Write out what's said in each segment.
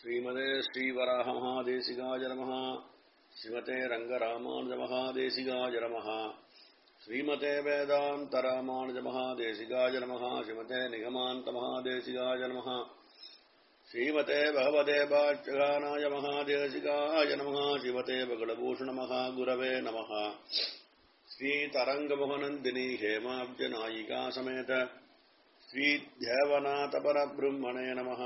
श्रीमते श्रीवराहमहादेशिकाय नमः श्रीमते रङ्गरामानुजमहादेशिकाय नमः श्रीमते वेदान्तरामानुजमहादेशिकाय नमः श्रीमते निगमान्तमहादेशिकाय नमः श्रीमते भगवते बाच्यगानाय महादेशिकाय नमः श्रीमते बगलभूषणमहागुरवे नमः श्रीतरङ्गमोहनन्दिनी हेमाब्जनायिका समेत श्रीध्यवनाथपरब्रह्मणे नमः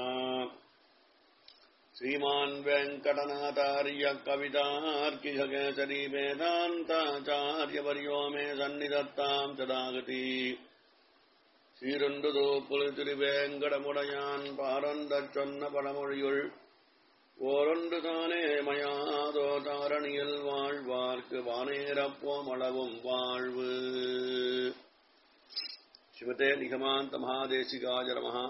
श्रीमान् वेङ्कटनाथार्य कवितार्किहकेसरी वेदान्ताचार्यवर्यो मे सन्निधत्ताम् सदागति சீருண்டுதோ புலிதிருவேங்கடமுடையான் பாரந்தச் சொன்ன பழமொழியுள் ஓரொன்று தானே மயாதோ தாரணியில் வாழ்வார்க்கு வானேரப்போம் அளவும் வாழ்வு சிவத்தே நிகமாந்த மகாதேசிகாஜ நமஹா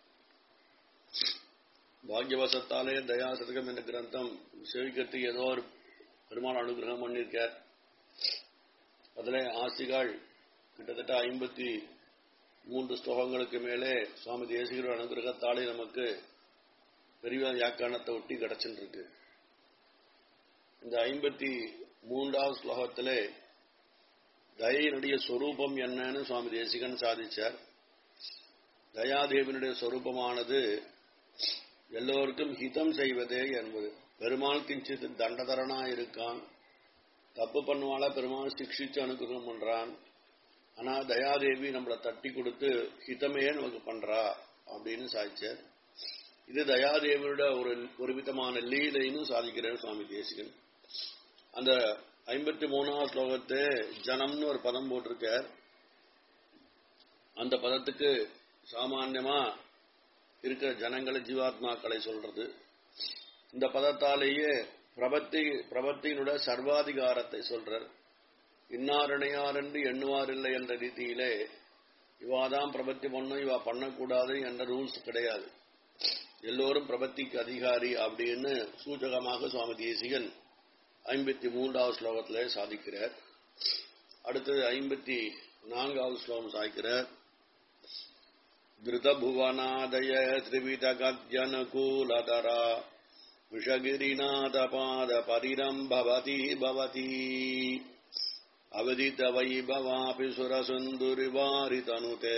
பாக்யவசத்தாலே தயாசதகம் என்ற கிரந்தம் செவிக்கிறதுக்கு ஏதோ ஒரு பெருமாள் அனுகிரகம் பண்ணியிருக்கார் அதில் ஆசிகள் கிட்டத்தட்ட ஐம்பத்தி மூன்று ஸ்லோகங்களுக்கு மேலே சுவாமி தேசிகரோட அனுகிரகத்தாலே நமக்கு பெரிய வியாக்கியானத்தை ஒட்டி கிடைச்சுட்டு இருக்கு இந்த ஐம்பத்தி மூன்றாவது ஸ்லோகத்திலே தயையினுடைய சொரூபம் என்னன்னு சுவாமி தேசிகன் சாதிச்சார் தயாதேவினுடைய சொரூபமானது எல்லோருக்கும் ஹிதம் செய்வதே என்பது பெருமாள் கிஞ்சித்து தண்டதரனா இருக்கான் தப்பு பண்ணுவாள பெருமாள் சிக்ஷிச்சு அனுகிரகம் பண்றான் ஆனா தயாதேவி நம்மளை தட்டி கொடுத்து ஹிதமே நமக்கு பண்றா அப்படின்னு சாதிச்சார் இது தயாதேவியோட ஒரு ஒரு விதமான லீலைன்னு சாதிக்கிறார் சுவாமி தேசிகன் அந்த ஐம்பத்தி மூணாவது ஸ்லோகத்தை ஜனம்னு ஒரு பதம் போட்டிருக்கார் அந்த பதத்துக்கு சாமான்யமா இருக்கிற ஜனங்களை ஜீவாத்மாக்களை சொல்றது இந்த பதத்தாலேயே பிரபத்தி பிரபத்தியினுடைய சர்வாதிகாரத்தை சொல்றார் இன்னாரணையார் என்று எண்ணுவாரில்லை என்ற ரீதியிலே இவாதான் பிரபத்தி பண்ணும் இவா பண்ணக்கூடாது என்ற ரூல்ஸ் கிடையாது எல்லோரும் பிரபத்திக்கு அதிகாரி அப்படின்னு சூச்சகமாக சுவாமி தேசிகன் ஐம்பத்தி மூன்றாவது ஸ்லோகத்திலே சாதிக்கிறார் அடுத்தது ஐம்பத்தி நான்காவது ஸ்லோகம் சாய்க்கிறார் திருதபுவனாதய திரிவிதகத்யனுகூலதரா விஷகிரிநாதபாத பரிரம்பவதி பவதி அவதித வைபவாபி சுரசுந்துரிவாரி தனுதே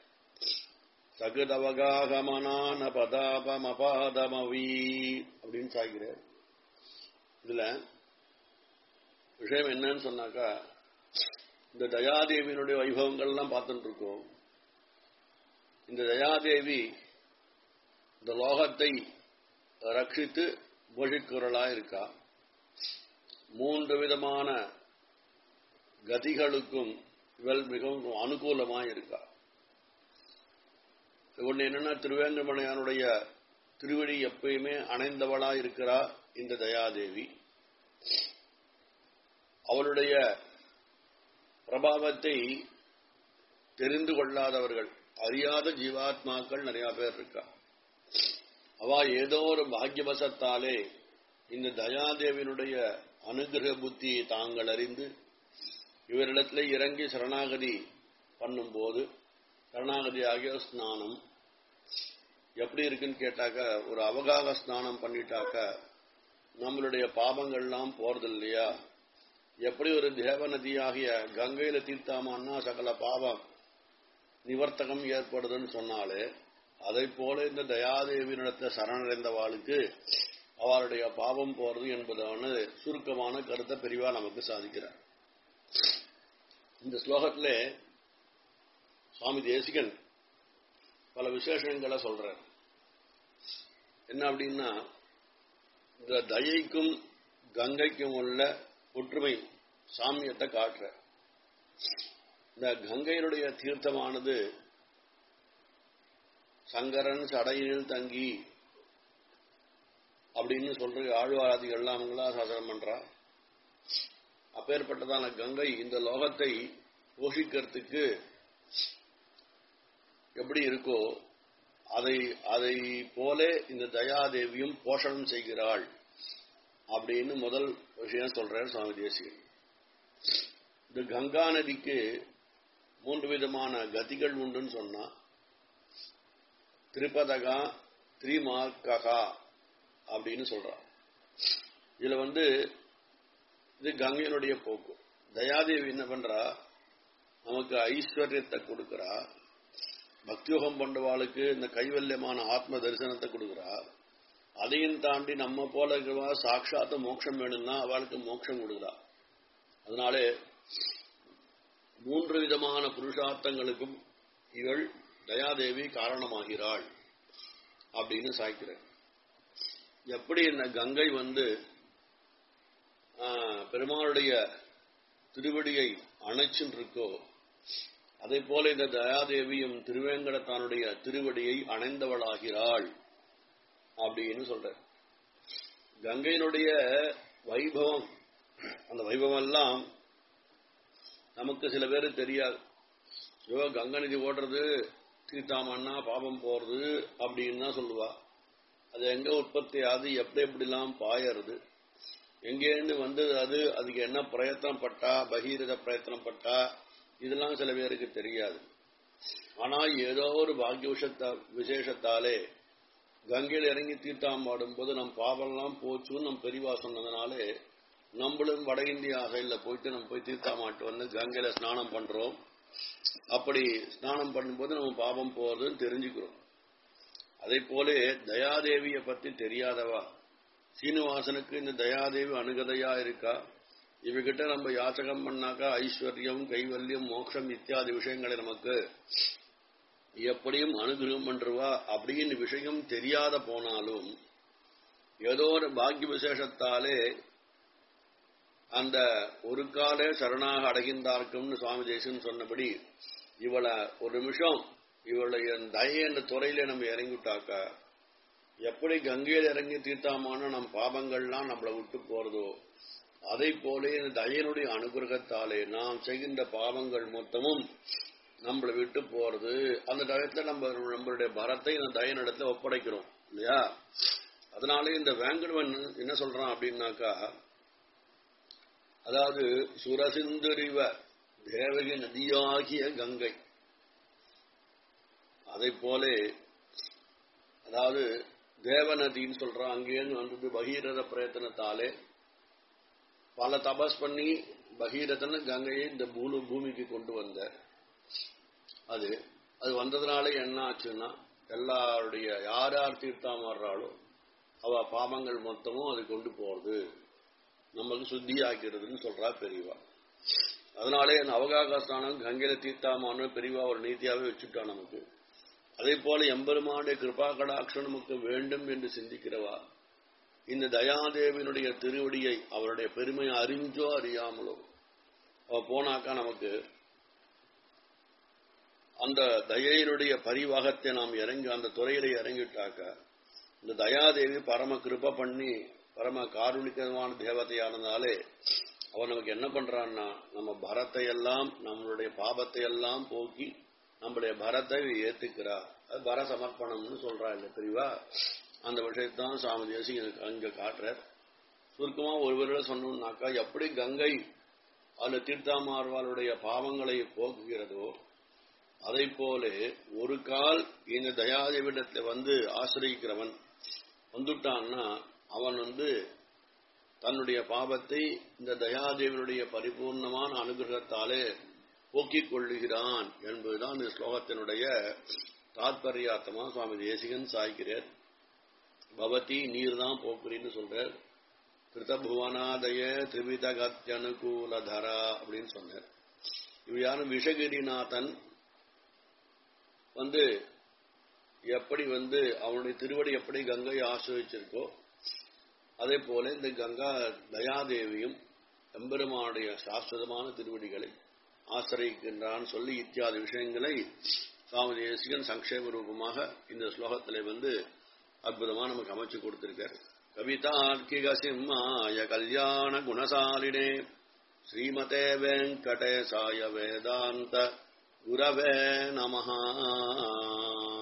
சகுதவகாகமனான பதாபமபாதமவி அப்படின்னு சாய்கிறார் இதுல விஷயம் என்னன்னு சொன்னாக்கா இந்த தயாதேவியினுடைய வைபவங்கள்லாம் பார்த்துட்டு இருக்கோம் இந்த தயாதேவி இந்த லோகத்தை ரட்சித்து போஷிக்கிறவளா இருக்கா மூன்று விதமான கதிகளுக்கும் இவள் மிகவும் அனுகூலமாக இருக்கா ஒன்று என்னன்னா திருவேங்கமலையானுடைய திருவடி எப்பயுமே அணைந்தவளா இருக்கிறா இந்த தயாதேவி அவளுடைய பிரபாவத்தை தெரிந்து கொள்ளாதவர்கள் அறியாத ஜீவாத்மாக்கள் நிறைய பேர் இருக்கா அவ ஏதோ ஒரு பாக்யவசத்தாலே இந்த தயாதேவியினுடைய அனுகிரக புத்தியை தாங்கள் அறிந்து இவரிடத்துல இறங்கி சரணாகதி பண்ணும்போது சரணாகதி ஆகிய ஸ்நானம் எப்படி இருக்குன்னு கேட்டாக்க ஒரு அவகாக ஸ்நானம் பண்ணிட்டாக்க நம்மளுடைய பாபங்கள்லாம் போறது இல்லையா எப்படி ஒரு தேவநதியாகிய கங்கையில தீர்த்தாமான்னா சகல பாவம் நிவர்த்தகம் ஏற்படுதுன்னு சொன்னாலே அதை போல இந்த தயாதேவியினிடத்துல சரணடைந்தவாளுக்கு அவளுடைய பாவம் போறது என்பதான சுருக்கமான கருத்தை பெரிவா நமக்கு சாதிக்கிறார் இந்த ஸ்லோகத்துல சுவாமி தேசிகன் பல விசேஷங்களை சொல்றார் என்ன அப்படின்னா இந்த தயைக்கும் கங்கைக்கும் உள்ள ஒற்றுமை சாமியத்தை காட்டுற இந்த கங்கையினுடைய தீர்த்தமானது சங்கரன் சடையினில் தங்கி அப்படின்னு சொல்ற ஆழ்வாதிகள்லாம் அவங்களா சாசனம் பண்றா அப்பேற்பட்டதான கங்கை இந்த லோகத்தை போஷிக்கிறதுக்கு எப்படி இருக்கோ அதை அதை போல இந்த தயாதேவியும் போஷணம் செய்கிறாள் அப்படின்னு முதல் விஷயம் சொல்றார் சுவாமி தேசிகன் இந்த கங்கா நதிக்கு மூன்று விதமான கதிகள் உண்டுன்னு சொன்னா திரிபதகா திரிமார்க்ககா அப்படின்னு சொல்றான் இதுல வந்து இது கங்கையினுடைய போக்கு தயாதேவி என்ன பண்றா நமக்கு ஐஸ்வர்யத்தை கொடுக்கிறா பக்தியோகம் பண்றவாளுக்கு இந்த கைவல்யமான ஆத்ம தரிசனத்தை கொடுக்கிறா அதையும் தாண்டி நம்ம போல இருக்கிறவா சாட்சாத்த மோட்சம் வேணும்னா அவளுக்கு மோட்சம் கொடுக்குறா அதனாலே மூன்று விதமான புருஷார்த்தங்களுக்கும் இவள் தயாதேவி காரணமாகிறாள் அப்படின்னு சாய்க்கிறேன் எப்படி இந்த கங்கை வந்து பெருமாளுடைய திருவடியை அணைச்சுன்னு இருக்கோ அதே போல இந்த தயாதேவியும் திருவேங்கடத்தானுடைய திருவடியை அணைந்தவளாகிறாள் அப்படின்னு சொல்ற கங்கையினுடைய வைபவம் அந்த வைபவம் எல்லாம் நமக்கு சில பேர் தெரியாது ஐயோ கங்கை நதி ஓடுறது தீர்த்தாமன்னா பாபம் போறது அப்படின்னு தான் சொல்லுவா அது எங்க உற்பத்தி ஆகுது எப்படி எப்படிலாம் பாயறது எங்கேருந்து வந்தது அது அதுக்கு என்ன பிரயத்தனம் பட்டா பகீரத பிரயத்தனம் பட்டா இதெல்லாம் சில பேருக்கு தெரியாது ஆனா ஏதோ ஒரு பாக்கிய விசேஷத்தாலே கங்கையில் இறங்கி தீர்த்தாம் பாடும்போது நம் பாவம்லாம் போச்சுன்னு நம் பெரியவா சொன்னதுனாலே நம்மளும் வட இந்தியா சைடில் போயிட்டு நம்ம போய் தீர்த்தாமாட்டு வந்து கங்கையில ஸ்நானம் பண்றோம் அப்படி ஸ்நானம் பண்ணும்போது நம்ம பாவம் போறதுன்னு தெரிஞ்சுக்கிறோம் அதே போல தயாதேவியை பத்தி தெரியாதவா சீனிவாசனுக்கு இந்த தயாதேவி அணுகதையா இருக்கா இவகிட்ட நம்ம யாச்சகம் பண்ணாக்கா ஐஸ்வர்யம் கைவல்யம் மோட்சம் இத்தியாதி விஷயங்களை நமக்கு எப்படியும் அனுகிரகம் பண்றவா அப்படின்னு விஷயம் தெரியாத போனாலும் ஏதோ ஒரு பாக்கிய விசேஷத்தாலே அந்த ஒரு காலே சரணாக அடைகின்றார்க்கும்னு சுவாமி தேசன் சொன்னபடி இவளை ஒரு நிமிஷம் இவளுடைய தய என்ற துறையில நம்ம இறங்கிவிட்டாக்கா எப்படி கங்கையில் இறங்கி தீர்த்தாமான நம் பாபங்கள்லாம் நம்மளை விட்டு போறதோ அதை போல இந்த தயனுடைய அனுகிரகத்தாலே நாம் செய்கின்ற பாவங்கள் மொத்தமும் நம்மளை விட்டு போறது அந்த டயத்துல நம்ம நம்மளுடைய பரத்தை இந்த தயனிடத்துல ஒப்படைக்கிறோம் இல்லையா அதனால இந்த வேங்கடவன் என்ன சொல்றான் அப்படின்னாக்கா அதாவது சுரசிந்துரிவ தேவகி நதியாகிய கங்கை அதை போல அதாவது தேவநதின்னு சொல்றான் அங்கேருந்து வந்தது பகீரத பிரயத்தனத்தாலே பல தபஸ் பண்ணி பகீரதன் கங்கையை இந்த பூலு பூமிக்கு கொண்டு வந்த அது அது வந்ததுனால என்ன ஆச்சுன்னா எல்லாருடைய யார் யார் தீர்த்தம் வர்றாளோ அவ பாவங்கள் மொத்தமும் அது கொண்டு போறது நமக்கு சுத்தி ஆக்கிறதுன்னு சொல்றா பெரியவா அதனாலே அந்த அவகாக ஸ்நானம் கங்கையில தீர்த்தாமான பெரியவா ஒரு நீதியாவே வச்சுட்டா நமக்கு அதே போல எம்பெருமானுடைய கிருபா கடாட்சம் நமக்கு வேண்டும் என்று சிந்திக்கிறவா இந்த தயாதேவினுடைய திருவடியை அவருடைய பெருமையை அறிஞ்சோ அறியாமலோ அவ போனாக்கா நமக்கு அந்த தயையினுடைய பரிவாகத்தை நாம் இறங்கி அந்த துறையில இறங்கிட்டாக்கா இந்த தயாதேவி பரம கிருப பண்ணி பரம காருணிகமான தேவதையானதாலே அவன் நமக்கு என்ன பண்றான்னா நம்ம பரத்தை எல்லாம் நம்மளுடைய பாபத்தை எல்லாம் போக்கி நம்மளுடைய பரத்தை ஏத்துக்கிறா அது பர சமர்ப்பணம்னு சொல்றா இல்ல தெரியவா அந்த விஷயத்தான் சுவாமி தேசி அங்க காட்டுறார் சுருக்கமா ஒருவரில் சொன்னோம்னாக்கா எப்படி கங்கை அந்த தீர்த்தாமார்வாளுடைய பாவங்களை போக்குகிறதோ அதை போல ஒரு கால் இந்த தயாதேவிடத்துல வந்து ஆசிரியிக்கிறவன் வந்துட்டான்னா அவன் வந்து தன்னுடைய பாவத்தை இந்த தயாதேவியுடைய பரிபூர்ணமான அனுகிரகத்தாலே போக்கிக் கொள்ளுகிறான் என்பதுதான் இந்த ஸ்லோகத்தினுடைய தாத்பரியார்த்தமா சுவாமி தேசிகன் சாய்க்கிறார் பவதி நீர் தான் போக்குறின்னு சொல்றார் கிருதபுவனாதய திரிவிதகத்யனுகூலதரா அப்படின்னு சொன்னார் இவர் யாரும் விஷகிரிநாதன் வந்து எப்படி வந்து அவனுடைய திருவடி எப்படி கங்கை ஆசிரிச்சிருக்கோ அதே போல இந்த கங்கா தயாதேவியும் எம்பெருமானுடைய சாஸ்வதமான திருவடிகளை ஆசிரியிக்கின்றான் சொல்லி இத்தியாதி விஷயங்களை சுவாமி தேசிகன் சங்கேப ரூபமாக இந்த ஸ்லோகத்திலே வந்து அற்புதமா நமக்கு அமைச்சு கொடுத்திருக்கார் கவிதார்க்கிக சிம்மாய கல்யாண குணசாலினே ஸ்ரீமதே வெங்கடேசாய வேதாந்த குரவே நமஹா